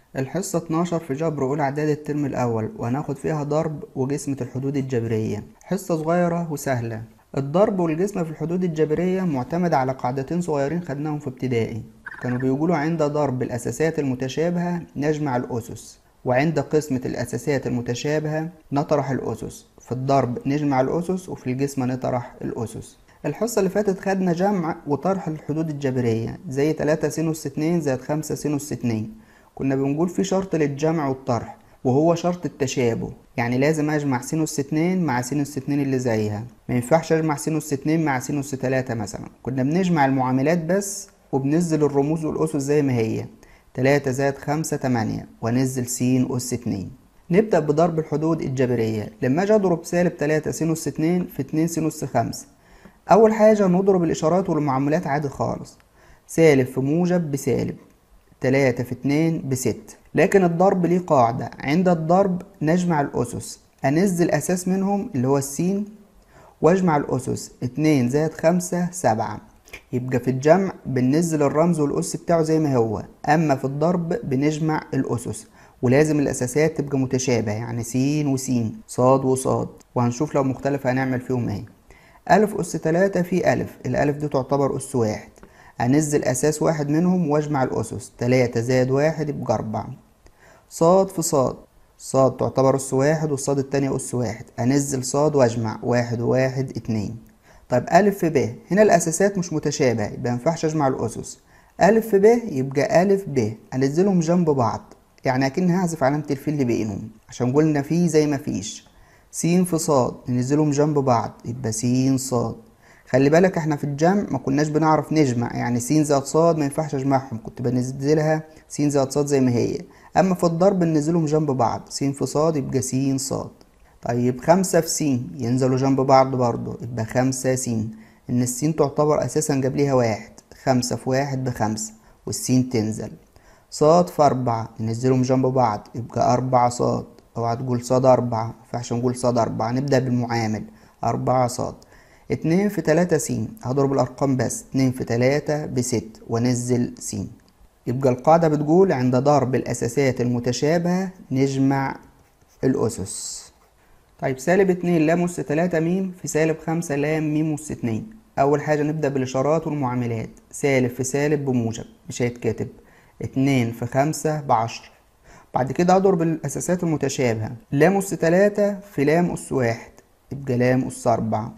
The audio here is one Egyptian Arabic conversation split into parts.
الحصة 12 في جبر أولى إعداد الترم الأول وهناخد فيها ضرب وجسمة الحدود الجبرية حصة صغيرة وسهلة الضرب والجسم في الحدود الجبرية معتمد على قاعدتين صغيرين خدناهم في ابتدائي كانوا بيقولوا عند ضرب الأساسات المتشابهة نجمع الأسس وعند قسمة الأساسات المتشابهة نطرح الأسس في الضرب نجمع الأسس وفي الجسم نطرح الأسس الحصة اللي فاتت خدنا جمع وطرح الحدود الجبرية زي 3 سينوس 2 زائد 5 سينوس 2 كنا بنقول في شرط للجمع والطرح وهو شرط التشابه يعني لازم اجمع سينوس 2 مع سينوس 2 اللي زيها ما ينفعش اجمع سينوس 2 مع سينوس 3 مثلا كنا بنجمع المعاملات بس وبننزل الرموز والاسس زي ما هي 3 زائد 5 8 وانزل س اس 2 نبدأ بضرب الحدود الجبرية لما اجي اضرب سالب 3 سينوس 2 في 2 سينوس 5 اول حاجة نضرب الاشارات والمعاملات عادي خالص سالب في موجب بسالب تلاتة في اتنين بست لكن الضرب ليه قاعدة عند الضرب نجمع الأسس أنزل أساس منهم اللي هو السين واجمع الأسس اتنين زائد خمسة سبعة يبقى في الجمع بننزل الرمز والأس بتاعه زي ما هو أما في الضرب بنجمع الأسس ولازم الأساسات تبقى متشابهة يعني س وس صاد وصاد وهنشوف لو مختلفة هنعمل فيهم ايه ألف أس تلاتة في ألف الألف دي تعتبر أس واحد أنزل أساس واحد منهم وأجمع الأسس تلاتة زائد واحد يبقى أربعة صاد في صاد صاد تعتبر أس واحد والصاد التانية أس واحد أنزل صاد وأجمع واحد وواحد اتنين طيب ألف في ب هنا الأساسات مش متشابهة يبقى مينفعش أجمع الأسس ألف في ب يبقى ألف ب أنزلهم جنب بعض يعني أكن هعزف علامة الفيل اللي بينهم عشان قلنا فيه زي ما فيش س في صاد ننزلهم جنب بعض يبقى س صاد خلي بالك احنا في الجمع ما كناش بنعرف نجمع يعني س زائد صاد ما ينفعش اجمعهم كنت بنزلها س زائد صاد زي ما هي اما في الضرب ننزلهم جنب بعض س في صاد يبقى س صاد طيب خمسة في س ينزلوا جنب بعض برضو يبقى خمسة س ان السين تعتبر اساسا قبليها واحد خمسة في واحد بخمسة والسين تنزل صاد في أربعة ننزلهم جنب بعض يبقى أربعة صاد اوعى تقول صاد أربعة مينفعش نقول صاد أربعة نبدأ بالمعامل أربعة صاد اتنين في تلاتة س هضرب الأرقام بس اتنين في تلاتة بست وانزل س يبقى القاعدة بتقول عند ضرب الأساسات المتشابهة نجمع الأسس طيب سالب اتنين لام أس تلاتة ميم في سالب خمسة لام ميم أس اتنين أول حاجة نبدأ بالإشارات والمعاملات سالب في سالب بموجب مش هيتكتب اتنين في خمسة بعشرة بعد كده أضرب الأساسات المتشابهة لام أس تلاتة في لام أس واحد يبقى لام أس أربعة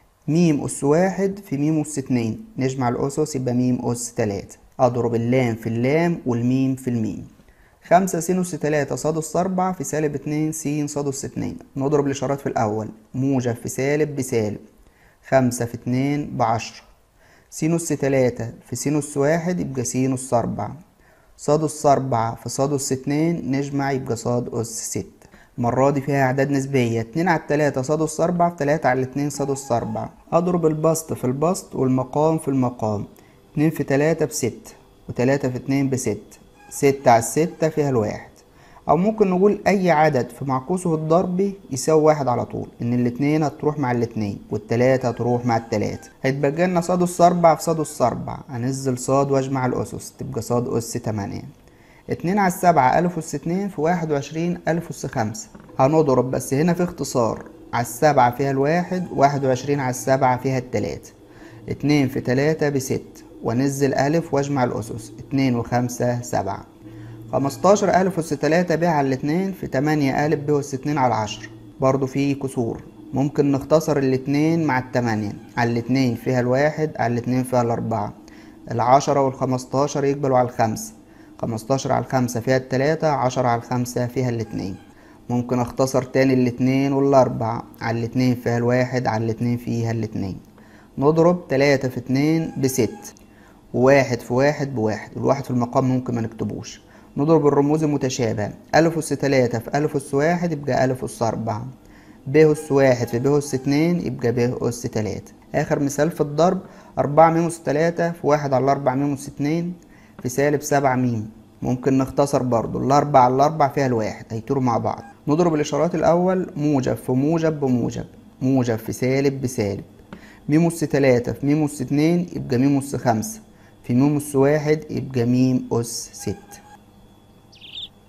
ميم أس واحد في ميم أس اتنين نجمع الأسس يبقى ميم أس تلاتة أضرب اللام في اللام والميم في الميم خمسة س أس تلاتة صاد أس أربعة في سالب اتنين س صاد أس اتنين نضرب الإشارات في الأول موجب في سالب بسالب خمسة في اتنين بعشرة س أس تلاتة في س أس واحد يبقى س أس أربعة صاد أس أربعة في صاد أس اتنين نجمع يبقى صاد أس ستة المرة دي فيها أعداد نسبية اتنين على التلاتة صاد أس أربعة في تلاتة على الاتنين صاد أس أربعة أضرب البسط في البسط والمقام في المقام اتنين في تلاتة بست وتلاتة في اتنين بست ستة على الستة فيها الواحد أو ممكن نقول أي عدد في معكوسه الضربي يساوي واحد على طول إن الاتنين هتروح مع الاتنين والتلاتة هتروح مع التلاتة هيتبقى لنا صاد أس أربعة في صاد أس أربعة هنزل صاد وأجمع الأسس تبقى صاد أس تمانية اتنين على السبعة ألف أس اتنين في واحد وعشرين ألف أس خمسة هنضرب بس هنا في اختصار على السبعة فيها الواحد واحد وعشرين على السبعة فيها التلاتة اتنين في تلاتة بست وانزل ألف واجمع الأسس اتنين وخمسة سبعة خمستاشر ألف أس تلاتة ب على الاتنين في تمانية ألف ب أس اتنين على عشرة برضو في كسور ممكن نختصر الاتنين مع التمانية على الاتنين فيها الواحد على الاتنين فيها الأربعة العشرة والخمستاشر يقبلوا على الخمسة خمستاشر على الخمسة فيها التلاتة عشرة على الخمسة فيها الاتنين ممكن اختصر تاني الاتنين والأربعة على الاتنين فيها الواحد على الاتنين فيها الاتنين نضرب تلاتة في اتنين بست وواحد في واحد بواحد الواحد في المقام ممكن ما نكتبوش نضرب الرموز المتشابهة ألف أس تلاتة في ألف أس واحد يبقى ألف أس أربعة ب أس واحد في ب أس اتنين يبقى ب أس تلاتة آخر مثال في الضرب أربعة ميم أس تلاتة في واحد على أربعة ميم أس اتنين في سالب سبعة ميم ممكن نختصر برضو الأربعة على الأربع فيها الواحد هيطيروا مع بعض نضرب الإشارات الأول موجب في موجب بموجب موجب في سالب بسالب ميم أس تلاتة في ميم أس اتنين يبقى ميم أس خمسة في ميم أس واحد يبقى ميم أس ستة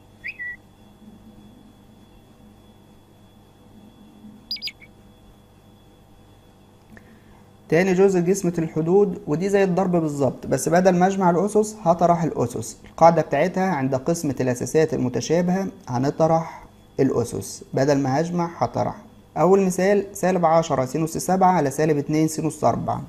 تاني جزء جسمة الحدود ودي زي الضرب بالظبط بس بدل ما اجمع الأسس هطرح الأسس القاعدة بتاعتها عند قسمة الأساسات المتشابهة هنطرح الأسس بدل ما هجمع هطرح أول مثال سالب عشرة سينوس سبعة على سالب اتنين سينوس أربعة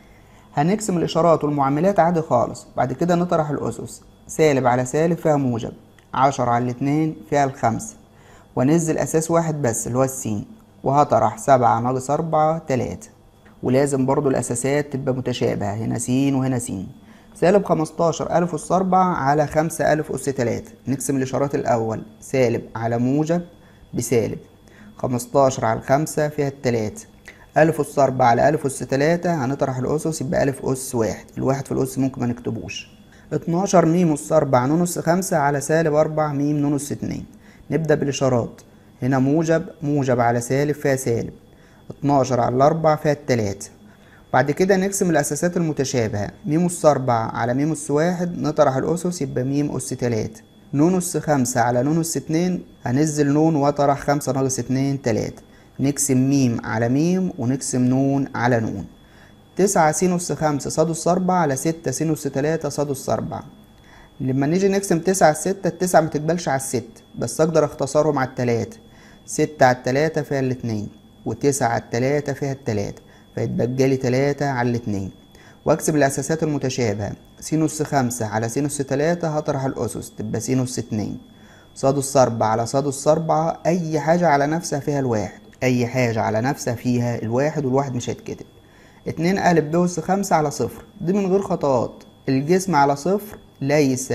هنقسم الإشارات والمعاملات عادي خالص بعد كده نطرح الأسس سالب على سالب فيها موجب عشرة على الاتنين فيها الخمسة وننزل أساس واحد بس اللي هو السين وهطرح سبعة ناقص أربعة تلاتة ولازم برضو الأساسات تبقى متشابهة هنا س وهنا س سالب خمستاشر ألف أس أربعة على خمسة ألف أس تلاتة نقسم الإشارات الأول سالب على موجب بسالب خمستاشر على الخمسة فيها التلاتة ألف أس أربعة على ألف أس تلاتة هنطرح الأسس يبقى ألف أس واحد الواحد في الأس ممكن ما نكتبوش اتناشر ميم أس أربعة نون أس خمسة على سالب أربعة ميم نون أس اتنين نبدأ بالإشارات هنا موجب موجب على سالب فيها سالب اتناشر على الأربعة فيها التلاتة بعد كده نقسم الأساسات المتشابهة ميم أس أربعة على ميم أس واحد نطرح الأسس يبقى ميم أس تلاتة نون أس خمسة على نون أس اتنين هنزل نون وأطرح خمسة ناقص اتنين تلاتة نقسم ميم على ميم ونقسم نون على نون تسعة سينوس خمسة صاد أس أربعة على ستة سينوس تلاتة صاد أس أربعة لما نيجي نقسم تسعة على ستة التسعة متقبلش على الست بس أقدر أختصرهم على التلاتة ستة على التلاتة فيها الاتنين وتسعة على التلاتة فيها التلاتة فيتبقى لي تلاتة على الاتنين واكسب الأساسات المتشابهة سينوس خمسة على سينوس تلاتة هطرح الأسس تبقى سينوس اتنين صاد أس أربعة على صاد أس أربعة أي حاجة على نفسها فيها الواحد أي حاجة على نفسها فيها الواحد والواحد مش هيتكتب اتنين ألف ب أس خمسة على صفر دي من غير خطوات الجسم على صفر ليس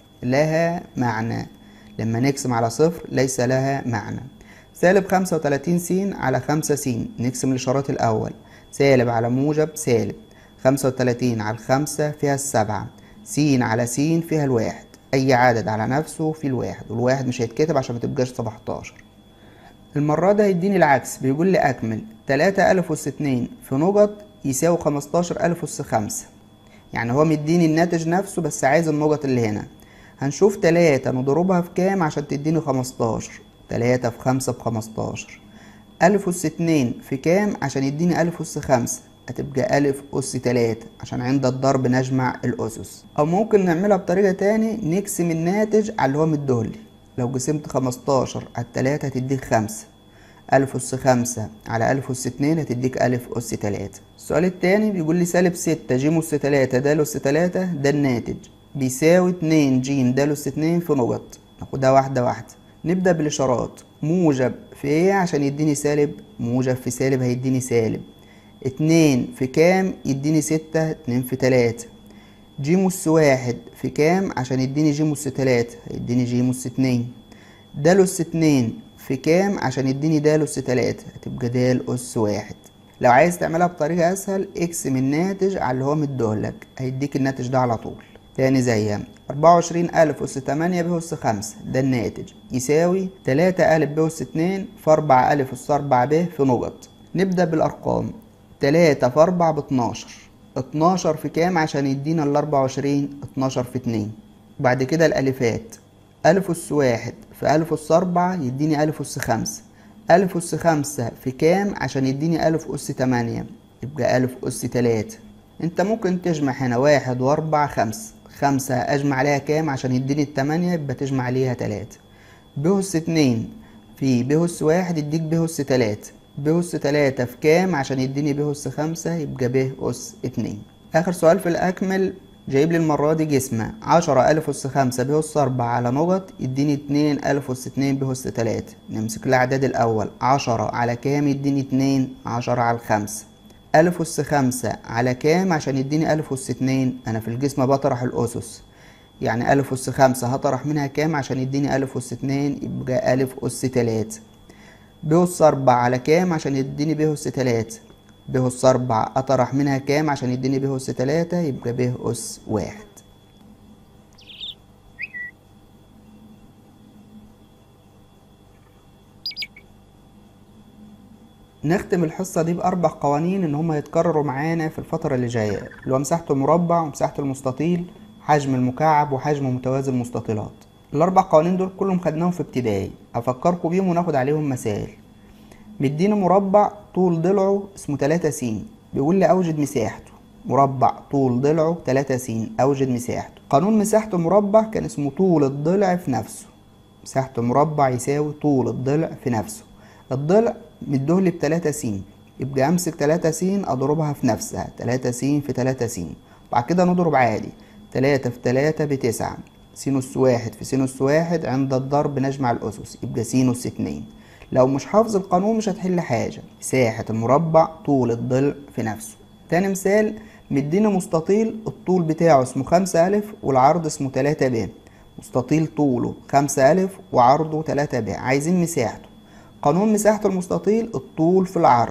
لها معنى لما نقسم على صفر ليس لها معنى سالب خمسة وتلاتين س على خمسة س نقسم الإشارات الأول سالب على موجب سالب خمسة وتلاتين على الخمسة فيها السبعة س على س فيها الواحد أي عدد على نفسه في الواحد والواحد مش هيتكتب عشان متبقاش سبعتاشر المرة ده هيديني العكس بيقول لي أكمل تلاتة ألف أس اتنين في نقط يساوي خمستاشر ألف أس خمسة يعني هو مديني الناتج نفسه بس عايز النقط اللي هنا هنشوف تلاتة نضربها في كام عشان تديني خمستاشر تلاتة في خمسة بخمستاشر ألف أس اتنين في كام عشان يديني ألف أس خمسة هتبقى ألف أس تلاتة عشان عند الضرب نجمع الأسس أو ممكن نعملها بطريقة تاني نقسم الناتج على اللي هو مديهولي لو قسمت خمستاشر على التلاتة هتديك خمسة ألف أس خمسة على ألف أس اتنين هتديك ألف أس تلاتة السؤال التاني بيقول لي سالب ستة ج أس تلاتة د أس تلاتة ده الناتج بيساوي اتنين ج د أس اتنين في نقط ناخدها واحدة واحدة نبدأ بالإشارات موجب في ايه عشان يديني سالب موجب في سالب هيديني سالب اتنين في كام يديني ستة اتنين في تلاتة ج أس واحد في كام عشان يديني ج أس تلاتة هيديني ج أس اتنين د أس اتنين في كام عشان يديني د أس تلاتة هتبقى د أس واحد لو عايز تعملها بطريقة أسهل اقسم الناتج على اللي هو مديهولك هيديك الناتج ده على طول تاني زيها أربعة وعشرين ألف أس تمانية ب أس خمسة ده الناتج يساوي تلاتة ألف ب أس اتنين في أربعة ألف أس أربعة ب في نقط نبدأ بالأرقام تلاتة في أربعة باتناشر اتناشر في كام عشان يدينا الأربعة وعشرين اتناشر في اتنين بعد كده الألفات ألف أس واحد في ألف أس أربعة يديني ألف أس خمسة ألف أس خمسة في كام عشان يديني ألف أس تمانية يبقى ألف أس تلاتة انت ممكن تجمع هنا واحد وأربعة خمسة خمسة أجمع عليها كام عشان يديني التمانية يبقى تجمع عليها تلاتة ب أس اتنين في ب أس واحد يديك ب أس تلاتة ب أس تلاتة في كام عشان يديني ب أس خمسة يبقى ب أس اتنين آخر سؤال في الأكمل جايب لي المرة دي جسمة عشرة ألف أس خمسة ب أس أربعة على نقط يديني اتنين ألف أس اتنين ب أس تلاتة نمسك الأعداد الأول عشرة على كام يديني اتنين عشرة على الخمسة ألف أس خمسة على كام عشان يديني ألف أس اتنين أنا في الجسم بطرح الأسس يعني ألف أس خمسة هطرح منها كام عشان يديني ألف أس اتنين يبقى ألف أس تلاتة ب أس أربعة على كام عشان يديني ب أس تلاتة ب أس أربعة أطرح منها كام عشان يديني ب أس تلاتة يبقى ب أس واحد نختم الحصة دي بأربع قوانين إن هما يتكرروا معانا في الفترة اللي جاية اللي هو مساحة المربع ومساحة المستطيل حجم المكعب وحجم متوازي المستطيلات الأربع قوانين دول كلهم خدناهم في ابتدائي أفكركم بيهم وناخد عليهم مسائل مديني مربع طول ضلعه اسمه تلاتة س بيقول لي أوجد مساحته مربع طول ضلعه 3 س أوجد مساحته قانون مساحة المربع كان اسمه طول الضلع في نفسه مساحة المربع يساوي طول الضلع في نفسه الضلع مديهولي بتلاتة س يبقى أمسك تلاتة س أضربها في نفسها تلاتة س في تلاتة س بعد كده نضرب عادي تلاتة في تلاتة بتسعة سينوس واحد في سينوس واحد عند الضرب نجمع الأسس يبقى سينوس اتنين لو مش حافظ القانون مش هتحل حاجة مساحة المربع طول الضلع في نفسه تاني مثال مديني مستطيل الطول بتاعه اسمه خمسة ألف والعرض اسمه تلاتة ب مستطيل طوله خمسة ألف وعرضه تلاتة ب عايزين مساحته قانون مساحة المستطيل الطول في العرض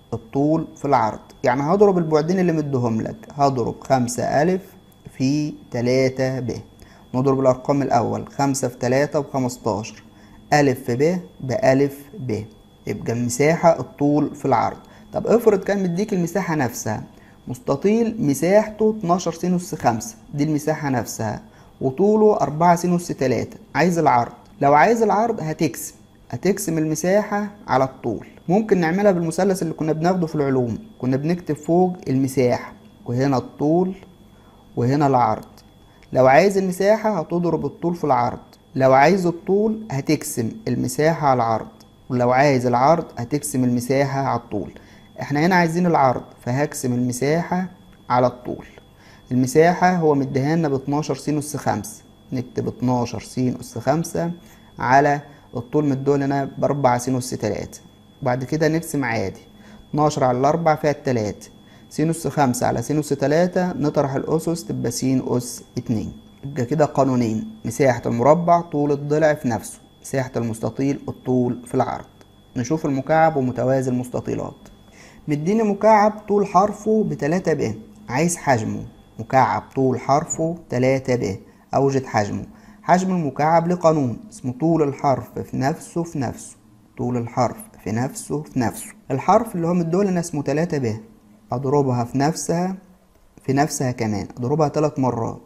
الطول في العرض يعني هضرب البعدين اللي مديهم لك هضرب خمسة ألف في تلاتة ب نضرب الأرقام الأول خمسة في تلاتة بخمستاشر ألف في ب بألف ب يبقى المساحة الطول في العرض طب افرض كان مديك المساحة نفسها مستطيل مساحته 12 س أس خمسة دي المساحة نفسها وطوله 4 س أس تلاتة عايز العرض لو عايز العرض هتقسم هتقسم المساحة على الطول ممكن نعملها بالمثلث اللي كنا بناخده في العلوم كنا بنكتب فوق المساحة وهنا الطول وهنا العرض لو عايز المساحة هتضرب الطول في العرض لو عايز الطول هتقسم المساحة على العرض ولو عايز العرض هتقسم المساحة على الطول احنا هنا عايزين العرض فهقسم المساحة على الطول المساحة هو مديهالنا باتناشر س أس خمسة نكتب اتناشر س أس خمسة على الطول مدولنا بأربعة س أس تلاتة وبعد كده نقسم عادي اتناشر على الأربعة فيها التلاتة س أس خمسة على س أس تلاتة نطرح الأسس تبقى س أس اتنين يبقى كده قانونين مساحة المربع طول الضلع في نفسه مساحة المستطيل الطول في العرض نشوف المكعب ومتوازي المستطيلات مديني مكعب طول حرفه بتلاتة ب عايز حجمه مكعب طول حرفه تلاتة ب أوجد حجمه حجم المكعب لقانون اسمه طول الحرف في نفسه في نفسه طول الحرف في نفسه في نفسه الحرف اللي هو مدولنا اسمه تلاتة ب أضربها في نفسها في نفسها كمان أضربها تلات مرات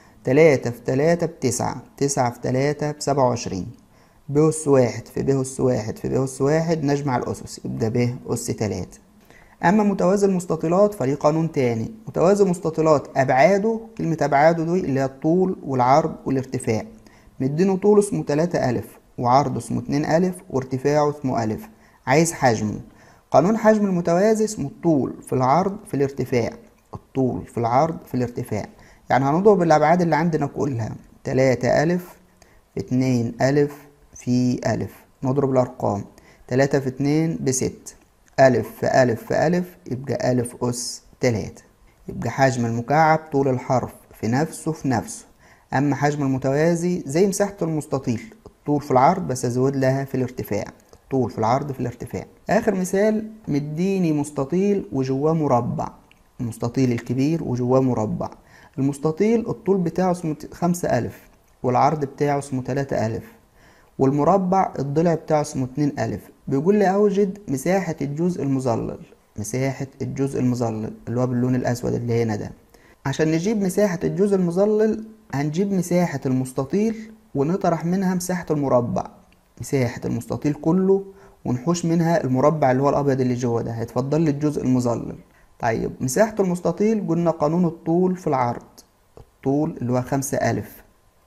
تلاتة في تلاتة بتسعة تسعة في تلاتة بسبعة وعشرين ب أس واحد في ب أس واحد في ب أس واحد نجمع الأسس يبقى ب أس تلاتة أما متوازي المستطيلات فليه قانون تاني متوازي المستطيلات أبعاده كلمة أبعاده دي اللي هي الطول والعرض والارتفاع مدينه طول اسمه تلاتة ألف وعرضه اسمه اتنين ألف وارتفاعه اسمه ألف عايز حجمه قانون حجم المتوازي اسمه الطول في العرض في الارتفاع الطول في العرض في الارتفاع يعني هنضرب الأبعاد اللي عندنا كلها تلاتة ألف في اتنين ألف في ألف نضرب الأرقام تلاتة في اتنين بست ألف في ألف في ألف يبقى ألف أس تلاتة يبقى حجم المكعب طول الحرف في نفسه في نفسه أما حجم المتوازي زي مساحة المستطيل الطول في العرض بس أزود لها في الارتفاع الطول في العرض في الارتفاع آخر مثال مديني مستطيل وجواه مربع المستطيل الكبير وجواه مربع المستطيل الطول بتاعه اسمه خمسة ألف والعرض بتاعه اسمه تلاتة ألف والمربع الضلع بتاعه اسمه اتنين ألف بيقول لي أوجد مساحة الجزء المظلل مساحة الجزء المظلل اللي هو باللون الأسود اللي هنا ده عشان نجيب مساحة الجزء المظلل هنجيب مساحة المستطيل ونطرح منها مساحة المربع مساحة المستطيل كله ونحوش منها المربع اللي هو الأبيض اللي جوه ده هيتفضل لي الجزء المظلل طيب مساحة المستطيل قلنا قانون الطول في العرض الطول اللي هو خمسة ألف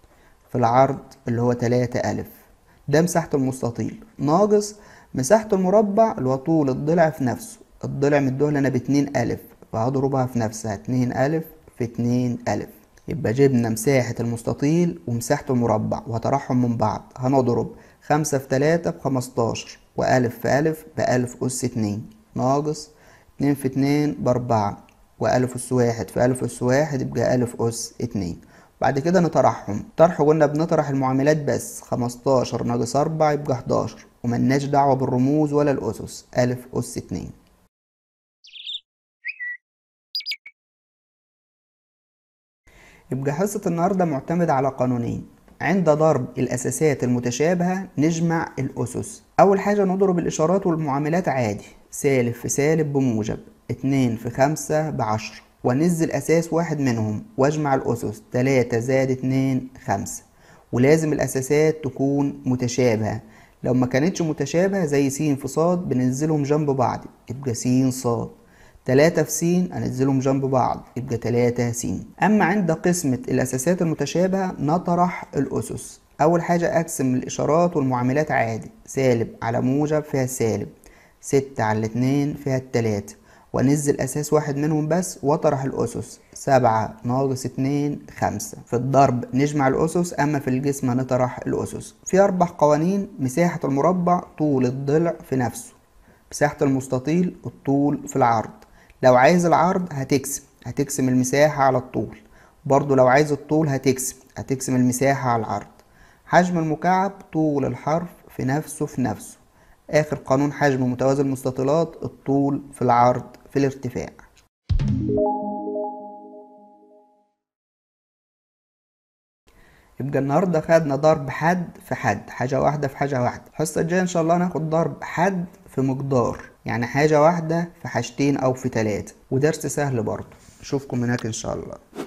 في العرض اللي هو تلاتة ألف ده مساحة المستطيل ناقص مساحة المربع اللي هو طول الضلع في نفسه الضلع مديه لنا باتنين ألف فهضربها في نفسها اتنين ألف في اتنين ألف يبقى جبنا مساحة المستطيل ومساحة المربع وهطرحهم من بعض هنضرب خمسة في تلاتة بخمستاشر وألف في ألف بألف أس اتنين ناقص اتنين في اتنين بأربعة وألف أس واحد في ألف أس واحد يبقى ألف أس اتنين بعد كده نطرحهم طرح قلنا بنطرح المعاملات بس خمستاشر ناقص أربعة يبقى حداشر وملناش دعوة بالرموز ولا الأسس ألف أس اتنين يبقى حصة النهاردة معتمدة على قانونين عند ضرب الأساسات المتشابهة نجمع الأسس أول حاجة نضرب الإشارات والمعاملات عادي سالب في سالب بموجب اتنين في خمسة بعشرة ونزل أساس واحد منهم واجمع الأسس تلاتة زائد اتنين خمسة ولازم الأساسات تكون متشابهة لو ما كانتش متشابهة زي س في صاد بننزلهم جنب بعض يبقى س صاد تلاتة في س أنزلهم جنب بعض يبقى تلاتة س أما عند قسمة الأساسات المتشابهة نطرح الأسس أول حاجة أقسم الإشارات والمعاملات عادي سالب على موجب فيها السالب ستة على الاتنين فيها التلاتة وانزل اساس واحد منهم بس واطرح الاسس سبعة ناقص اتنين خمسة في الضرب نجمع الاسس اما في الجسم نطرح الاسس في اربع قوانين مساحة المربع طول الضلع في نفسه مساحة المستطيل الطول في العرض لو عايز العرض هتقسم هتقسم المساحة على الطول برضو لو عايز الطول هتقسم هتقسم المساحة على العرض حجم المكعب طول الحرف في نفسه في نفسه آخر قانون حجم متوازي المستطيلات الطول في العرض في الارتفاع يبقى النهارده خدنا ضرب حد في حد حاجة واحدة في حاجة واحدة الحصة الجاية إن شاء الله هناخد ضرب حد في مقدار يعني حاجة واحدة في حاجتين أو في تلاتة ودرس سهل برضه أشوفكم هناك إن شاء الله